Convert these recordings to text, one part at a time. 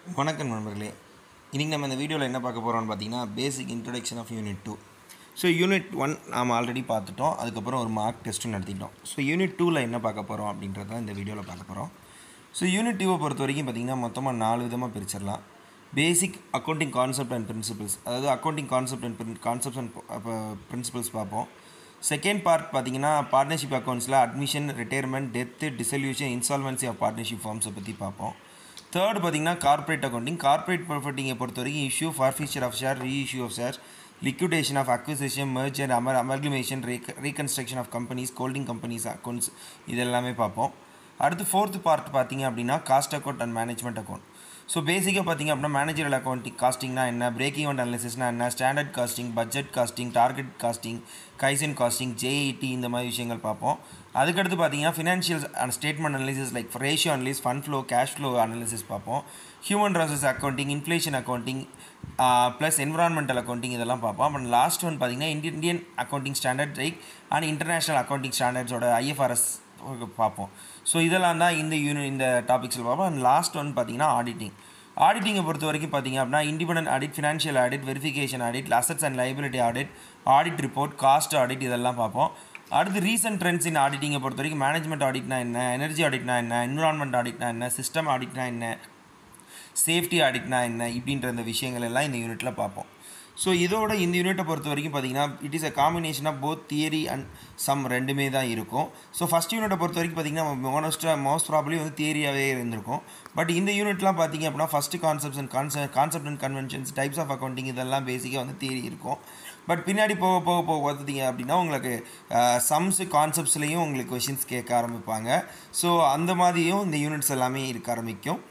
வணக்கம் நண்பர்களே இன்றைக்கி நம்ம இந்த வீடியோவில் என்ன பார்க்க போகிறோம்னு பார்த்தீங்கன்னா basic introduction of unit two so unit one நாம் ஆல்ரெடி பார்த்துட்டோம் அதுக்கப்புறம் ஒரு மார்க் டெஸ்ட்டும் நடத்திட்டோம் ஸோ யூனிட் டூவில் என்ன பார்க்க போகிறோம் அப்படின்றத தான் இந்த வீடியோவில் பார்க்க போகிறோம் ஸோ யூனிட் டூவை பொறுத்த வரைக்கும் பார்த்திங்கன்னா மொத்தமாக நாலு விதமாக பிரிச்சிடலாம் basic accounting concept and principles அதாவது accounting concept and concepts and principles பார்ப்போம் செகண்ட் பார்ட் பார்த்தீங்கன்னா பார்ட்னர்ஷிப் அக்கௌண்ட்ஸில் admission retirement death dissolution insolvency of partnership ஃபார்ம்ஸை பற்றி பார்ப்போம் தேர்ட் பார்த்தீங்கன்னா கார்ப்பரேட் அக்கௌண்டிங் கார்ப்பரேட் ப்ராப்பர்ட்டிங்கை பொறுத்த வரைக்கும் issue forfeiture of share reissue of share liquidation of acquisition merger அமர் amalgamation rec- reconstruction of companies holding companies accounts இது எல்லாமே பார்ப்போம் அடுத்து ஃபோர்த் பார்ட் பார்த்தீங்க அப்படின்னா cost account and management account so பேசிக்காக பார்த்தீங்க அப்படின்னா மேனேஜரல் அக்கௌண்டிங் காஸ்டிங்னா என்ன பிரேக்கிங் அவுட் அனாலிசிஸ்னா என்ன standard costing budget costing target costing kaizen costing JIT இந்த மாதிரி விஷயங்கள் பார்ப்போம் அதுக்கடுத்து பார்த்தீங்கன்னா financial and statement analysis like ratio analysis fund flow cash flow analysis பார்ப்போம் human resource accounting inflation accounting plus environmental accounting இதெல்லாம் பார்ப்போம் அப்புறம் லாஸ்ட் ஒன் பார்த்தீங்கன்னா Indian Indian accounting standard like and international accounting ஸ்டாண்டர்ட்ஸோட ஐஎஃப்ஆர்எஸ் பார்ப்போம் so இதெல்லாம் தான் இந்த யூனி இந்த டாபிக்ஸில் பார்ப்போம் அண்ட் லாஸ்ட் ஒன் பார்த்தீங்கன்னா ஆடிட்டிங் ஆடிட்டிங்கை பொறுத்த வரைக்கும் பார்த்தீங்க அப்படின்னா independent audit financial audit verification audit assets and liability audit audit report cost audit இதெல்லாம் பார்ப்போம் அடுத்து ரீசன்ட் ட்ரெண்ட்ஸ் இன் ஆடிட்டிங்கை பொறுத்த வரைக்கும் மேனேஜ்மெண்ட் ஆடிட்னா என்ன எனர்ஜி ஆடிட்னா என்ன என்விரான்மெண்ட் ஆடிட்னா என்ன சிஸ்டம் ஆடிட்னா என்ன சேஃப்டி ஆடிட்னா என்ன இப்படின்ற இந்த விஷயங்கள் எல்லாம் இந்த யூனிட்டில் பார்ப்போம் ஸோ இதோட இந்த யூனிட்டை பொறுத்த வரைக்கும் பார்த்தீங்கன்னா it is a combination of both theory and sum ரெண்டுமே தான் இருக்கும் ஸோ ஃபஸ்ட் யூனிட்டை பொறுத்த வரைக்கும் பார்த்தீங்கன்னா மோஸ்ட்டாக மோஸ்ட் ப்ராப்ளி வந்து தியரியாகவே இருந்திருக்கும் பட் இந்த யூனிட்லாம் பார்த்தீங்க அப்படின்னா first concepts and concept concept and conventions types of accounting இதெல்லாம் பேசிக்காக வந்து தியரி இருக்கும் பட் பின்னாடி போக போக போக பார்த்தீங்க அப்படின்னா உங்களுக்கு சம்ஸு கான்செப்ட்ஸ்லேயும் உங்களுக்கு கொஷின்ஸ் கேட்க ஆரம்பிப்பாங்க ஸோ அந்த மாதிரியும் இந்த யூனிட்ஸ் எல்லாமே இருக்க ஆரம்பிக்கும்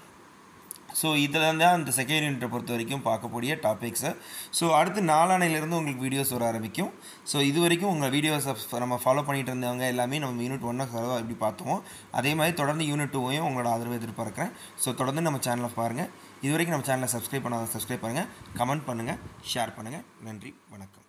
ஸோ இதெல்லாம் தான் அந்த செகண்ட் யூனிட்டை பொறுத்த வரைக்கும் பார்க்கக்கூடிய டாபிக்ஸு ஸோ அடுத்து நாளானையிலேருந்து உங்களுக்கு வீடியோஸ் வர ஆரம்பிக்கும் ஸோ இது வரைக்கும் உங்கள் வீடியோஸை நம்ம ஃபாலோ பண்ணிட்டு இருந்தவங்க எல்லாமே நம்ம யூனிட் ஒன்றை செலவாக எப்படி பார்த்துவோம் அதே மாதிரி தொடர்ந்து யூனிட் டூவையும் உங்களோட ஆதரவு எதிர்பார்க்குறேன் ஸோ தொடர்ந்து நம்ம சேனலை பாருங்கள் இது வரைக்கும் நம்ம சேனலை சப்ஸ்கிரைப் பண்ணாத சப்ஸ்கிரைப் பண்ணுங்கள் கமெண்ட் பண்ணுங்கள் ஷேர் பண்ணுங்கள் நன்றி வணக்கம்